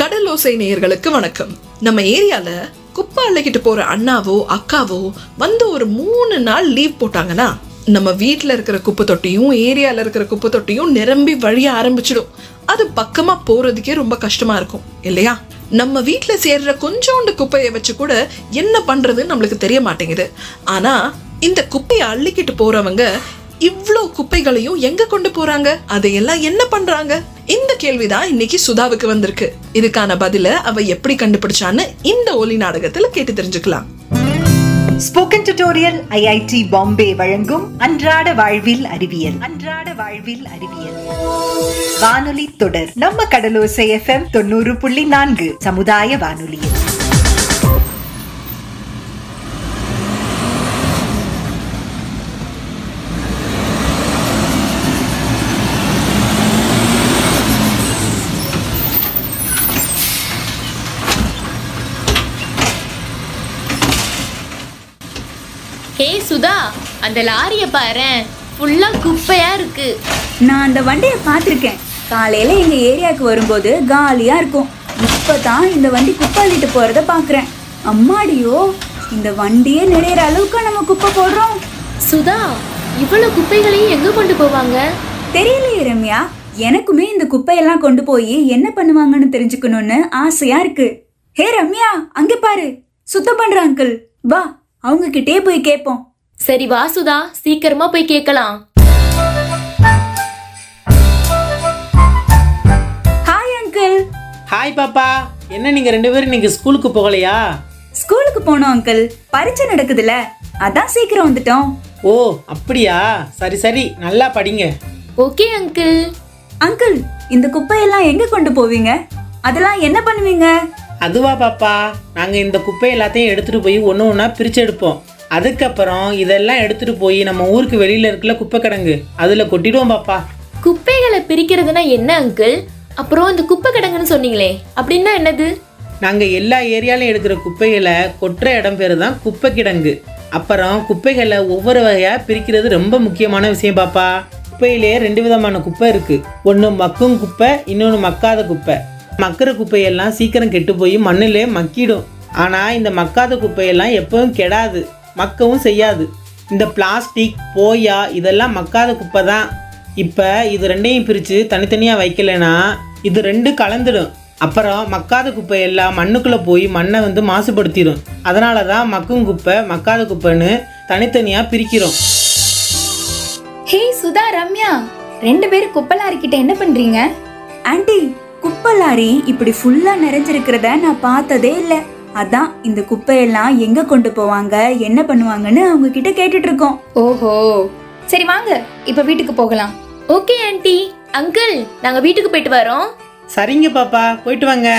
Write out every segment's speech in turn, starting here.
கடலோசை நேயர்களுக்கு வணக்கம் நம்ம ஏரியால குப்பை அள்ளிக்கிட்டு போற அண்ணாவோ அக்காவோ வந்து ஒரு மூணு நாள் லீவ் போட்டாங்கன்னா நம்ம வீட்ல இருக்கிற குப்பை தொட்டியும் ஏரியால இருக்கிற குப்பை தொட்டியும் நிரம்பி வழிய ஆரம்பிச்சிடும் அது பக்கமா போறதுக்கே ரொம்ப கஷ்டமா இருக்கும் இல்லையா நம்ம வீட்ல சேர்ற கொஞ்சோண்டு குப்பையை வச்சு கூட என்ன பண்றதுன்னு நம்மளுக்கு தெரிய மாட்டேங்குது ஆனா இந்த குப்பையை அள்ளிக்கிட்டு போறவங்க இவ்ளோ குப்பைகளையும் எங்க கொண்டு போறாங்க அதையெல்லாம் என்ன பண்றாங்க இந்த கேள்விதான் இன்னைக்கு சுதாவுக்கு வந்திருக்கு இதுக்கான பதில அவ எப்படி கண்டுபிடிச்சான்னு இந்த ஒலி நாடகத்துல கேட்டு தெரிஞ்சுக்கலாம் ஸ்போக்கன் டியூட்டோரியல் ஐஐடி பாம்பே வழங்கும் அன்றாட வாழ்வில் அறிவியல் அன்றாட வாழ்வில் அறிவியல் வானொலி தொடர் நம்ம கடலோசை எஃப்எம் தொண்ணூறு புள்ளி நான்கு சமுதாய வானொலியில் ஹே சுதா அந்த லாரிய பாரேன் ஃபுல்லா குப்பையா இருக்கு நான் அந்த வண்டியை பார்த்துருக்கேன் காலையில எங்க ஏரியாவுக்கு வரும்போது காலியா இருக்கும் இப்பதான் இந்த வண்டி குப்பை அள்ளிட்டு போறத பாக்குறேன் அம்மாடியோ இந்த வண்டியே நிறையிற அளவுக்கு நம்ம குப்பை போடுறோம் சுதா இவ்வளவு குப்பைகளையும் எங்க கொண்டு போவாங்க தெரியலையே ரம்யா எனக்குமே இந்த குப்பையெல்லாம் கொண்டு போய் என்ன பண்ணுவாங்கன்னு தெரிஞ்சுக்கணும்னு ஆசையா இருக்கு ஹே ரம்யா அங்க பாரு சுத்தம் பண்ற அங்கிள் வா அவங்க கிட்டே போய் கேட்போம் சரி வா சுதா சீக்கிரமா போய் கேட்கலாம் ஹாய் அங்கிள் ஹாய் பாப்பா என்ன நீங்க ரெண்டு பேரும் இன்னைக்கு ஸ்கூலுக்கு போகலையா ஸ்கூலுக்கு போனோம் அங்கிள் பரீட்சை நடக்குதுல அதான் சீக்கிரம் வந்துட்டோம் ஓ அப்படியா சரி சரி நல்லா படிங்க ஓகே அங்கிள் அங்கிள் இந்த குப்பையெல்லாம் எங்க கொண்டு போவீங்க அதெல்லாம் என்ன பண்ணுவீங்க அதுவா பாப்பா நாங்க இந்த குப்பை எல்லாத்தையும் எடுத்துட்டு போய் ஒன்று ஒன்றா பிரிச்சு எடுப்போம் அதுக்கப்புறம் இதெல்லாம் எடுத்துட்டு போய் நம்ம ஊருக்கு வெளியில இருக்கல குப்பை கிடங்கு அதுல கொட்டிடுவோம் பாப்பா குப்பைகளை பிரிக்கிறதுனா என்ன அங்கிள் அப்புறம் இந்த குப்பை கிடங்குன்னு சொன்னீங்களே அப்படின்னா என்னது நாங்க எல்லா ஏரியாலையும் எடுக்கிற குப்பைகளை கொட்டுற இடம் பேரு தான் குப்பை கிடங்கு அப்புறம் குப்பைகளை ஒவ்வொரு வகையா பிரிக்கிறது ரொம்ப முக்கியமான விஷயம் பாப்பா குப்பையிலேயே ரெண்டு விதமான குப்பை இருக்கு ஒன்று மக்கும் குப்பை இன்னொன்று மக்காத குப்பை மக்கிற குப்பையெல்லாம் சீக்கிரம் கெட்டு போய் மண்ணிலே மக்கிடும் ஆனா இந்த மக்காத குப்பையெல்லாம் எப்பவும் கெடாது மக்கவும் செய்யாது இந்த பிளாஸ்டிக் போயா இதெல்லாம் மக்காத குப்பை தான் இப்போ இது ரெண்டையும் பிரித்து தனித்தனியாக வைக்கலைன்னா இது ரெண்டு கலந்துடும் அப்புறம் மக்காத குப்பை எல்லாம் மண்ணுக்குள்ளே போய் மண்ணை வந்து மாசுபடுத்திடும் அதனால தான் மக்கும் குப்பை மக்காத குப்பைன்னு தனித்தனியாக பிரிக்கிறோம் ஹே சுதா ரம்யா ரெண்டு பேரும் குப்பலாரி கிட்ட என்ன பண்றீங்க ஆண்டி குப்பை லாரி இப்படி ஃபுல்லா நிறைஞ்சிருக்கிறத நான் பார்த்ததே இல்ல அதான் இந்த குப்பையெல்லாம் எங்க கொண்டு போவாங்க என்ன பண்ணுவாங்கன்னு அவங்க கிட்ட கேட்டுட்டு இருக்கோம் ஓஹோ சரி வாங்க இப்ப வீட்டுக்கு போகலாம் ஓகே ஆன்ட்டி அங்கிள் நாங்க வீட்டுக்கு போயிட்டு வரோம் சரிங்க பாப்பா போயிட்டு வாங்க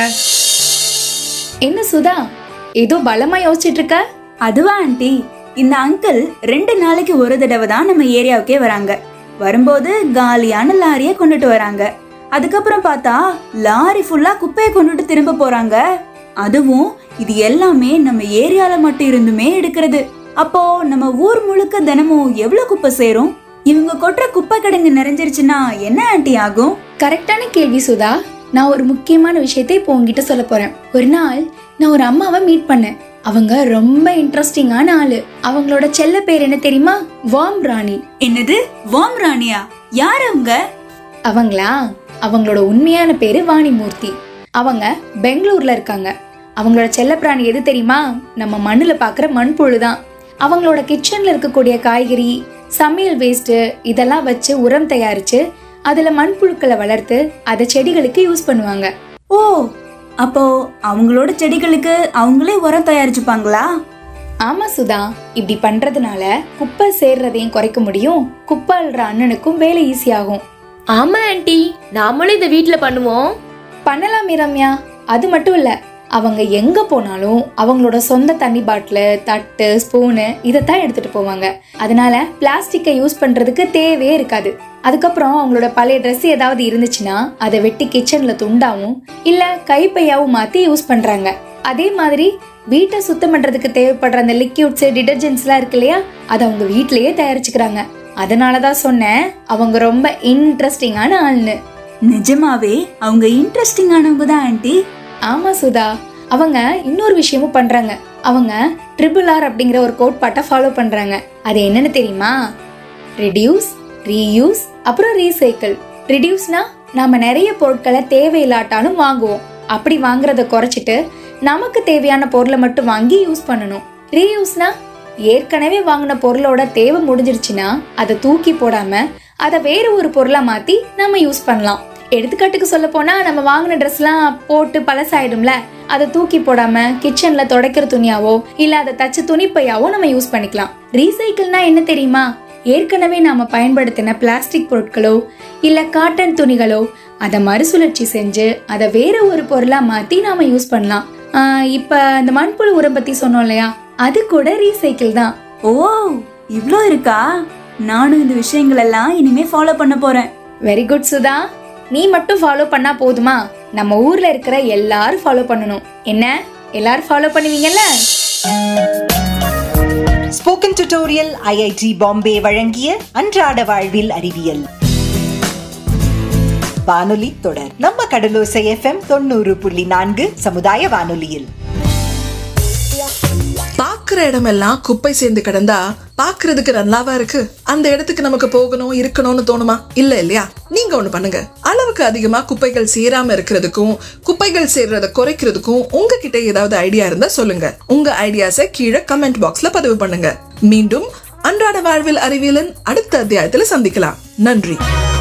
என்ன சுதா ஏதோ பலமா யோசிச்சிட்டு இருக்க அதுவா ஆண்டி இந்த அங்கிள் ரெண்டு நாளைக்கு ஒரு தடவை தான் நம்ம ஏரியாவுக்கே வராங்க வரும்போது காலியான லாரியை கொண்டுட்டு வராங்க அதுக்கப்புறம் பார்த்தா லாரி ஃபுல்லா குப்பையை கொண்டுட்டு திரும்ப போறாங்க அதுவும் இது எல்லாமே நம்ம ஏரியால மட்டும் இருந்துமே எடுக்கிறது அப்போ நம்ம ஊர் முழுக்க தினமும் எவ்வளவு குப்பை சேரும் இவங்க கொட்டுற குப்பை கிடங்கு நிறைஞ்சிருச்சுன்னா என்ன ஆண்டி ஆகும் கரெக்டான கேள்வி சுதா நான் ஒரு முக்கியமான விஷயத்தை இப்போ உங்ககிட்ட சொல்ல போறேன் ஒரு நாள் நான் ஒரு அம்மாவை மீட் பண்ணேன் அவங்க ரொம்ப இன்ட்ரெஸ்டிங்கான ஆளு அவங்களோட செல்ல பேர் என்ன தெரியுமா வாம் ராணி என்னது வாம் ராணியா யார் அவங்க அவங்களா அவங்களோட உண்மையான பேரு வாணிமூர்த்தி அவங்க பெங்களூர்ல இருக்காங்க அவங்களோட செல்லப்பிராணி எது தெரியுமா நம்ம மண்ணுல பாக்குற மண்புழு தான் அவங்களோட கிச்சன்ல இருக்கக்கூடிய காய்கறி சமையல் வேஸ்ட் இதெல்லாம் வச்சு உரம் தயாரிச்சு அதுல மண்புழுக்களை வளர்த்து அதை செடிகளுக்கு யூஸ் பண்ணுவாங்க ஓ அப்போ அவங்களோட செடிகளுக்கு அவங்களே உரம் தயாரிச்சுப்பாங்களா ஆமா சுதா இப்படி பண்றதுனால குப்பை சேர்றதையும் குறைக்க முடியும் குப்பை அள்ளுற அண்ணனுக்கும் வேலை ஈஸியாகும் ஆமா ஆன்ட்டி நாமளும் இதை வீட்ல பண்ணுவோம் பண்ணலாம் ரம்யா அது மட்டும் இல்ல அவங்க எங்க போனாலும் அவங்களோட சொந்த தண்ணி பாட்டிலு தட்டு ஸ்பூனு இதைத்தான் எடுத்துட்டு போவாங்க அதனால பிளாஸ்டிக்கை யூஸ் பண்றதுக்கு தேவையே இருக்காது அதுக்கப்புறம் அவங்களோட பழைய Dress ஏதாவது இருந்துச்சுன்னா அதை வெட்டி கிச்சன்ல துண்டாவும் இல்ல கைப்பையாவும் மாத்தி யூஸ் பண்றாங்க அதே மாதிரி வீட்டை சுத்தம் பண்றதுக்கு தேவைப்படுற அந்த லிக்யூட்ஸ் டிடர்ஜென்ட்ஸ்லாம் இருக்கு இல்லையா அதை அவங்க வீட்லயே தயாரிச்சுக்கிறாங்க அதனாலதான் சொன்னேன் அவங்க ரொம்ப இன்ட்ரெஸ்டிங்கான ஆள்னு நிஜமாவே அவங்க இன்ட்ரெஸ்டிங்கானவங்க தான் ஆண்டி ஆமா சுதா அவங்க இன்னொரு விஷயமும் பண்றாங்க அவங்க ட்ரிபிள் ஆர் அப்படிங்கிற ஒரு கோட்பாட்டை ஃபாலோ பண்றாங்க அது என்னன்னு தெரியுமா ரெடியூஸ் ரீயூஸ் அப்புறம் ரீசைக்கிள் ரிடியூஸ்னா நாம நிறைய பொருட்களை தேவையில்லாட்டாலும் வாங்குவோம் அப்படி வாங்குறத குறைச்சிட்டு நமக்கு தேவையான பொருளை மட்டும் வாங்கி யூஸ் பண்ணணும் ரீயூஸ்னா ஏற்கனவே வாங்கின பொருளோட தேவை முடிஞ்சிருச்சுன்னா அதை தூக்கி போடாம அதை வேற ஒரு பொருளா மாத்தி நம்ம யூஸ் பண்ணலாம் எடுத்துக்காட்டுக்கு சொல்ல போனா நம்ம வாங்கின ட்ரெஸ்லாம் போட்டு பழசாயிடும்ல அதை தூக்கி போடாம கிச்சன்ல துடைக்கிற துணியாவோ இல்ல அதை தச்ச துணிப்பையாவோ நம்ம யூஸ் பண்ணிக்கலாம் ரீசைக்கிள்னா என்ன தெரியுமா ஏற்கனவே நாம பயன்படுத்தின பிளாஸ்டிக் பொருட்களோ இல்ல காட்டன் துணிகளோ அதை மறுசுழற்சி செஞ்சு அதை வேற ஒரு பொருளா மாத்தி நாம யூஸ் பண்ணலாம் ஆஹ் இப்ப இந்த மண்புழு உரம் பத்தி சொன்னோம் இல்லையா அது கூட ரீசைக்கிள் தான் ஓ இவ்ளோ இருக்கா நானும் இந்த விஷயங்கள் எல்லாம் இனிமே ஃபாலோ பண்ண போறேன் வெரி குட் சுதா நீ மட்டும் ஃபாலோ பண்ணா போதுமா நம்ம ஊர்ல இருக்கிற எல்லாரும் ஃபாலோ பண்ணணும் என்ன எல்லாரும் ஃபாலோ பண்ணுவீங்கல்ல ஸ்போக்கன் டியூட்டோரியல் ஐஐடி பாம்பே வழங்கிய அன்றாட வாழ்வில் அறிவியல் வானொலி தொடர் நம்ம கடலோசை எஃப்எம் தொண்ணூறு புள்ளி நான்கு சமுதாய வானொலியில் பாக்குற இடமெல்லாம் குப்பை சேர்ந்து கிடந்தா பாக்குறதுக்கு நல்லாவா இருக்கு அந்த இடத்துக்கு நமக்கு போகணும் இருக்கணும்னு தோணுமா இல்ல இல்லையா நீங்க ஒண்ணு பண்ணுங்க அளவுக்கு அதிகமா குப்பைகள் சேராம இருக்கிறதுக்கும் குப்பைகள் சேர்றத குறைக்கிறதுக்கும் உங்ககிட்ட ஏதாவது ஐடியா இருந்தா சொல்லுங்க உங்க ஐடியாஸை கீழே கமெண்ட் பாக்ஸ்ல பதிவு பண்ணுங்க மீண்டும் அன்றாட வாழ்வில் அறிவியலின் அடுத்த அத்தியாயத்துல சந்திக்கலாம் நன்றி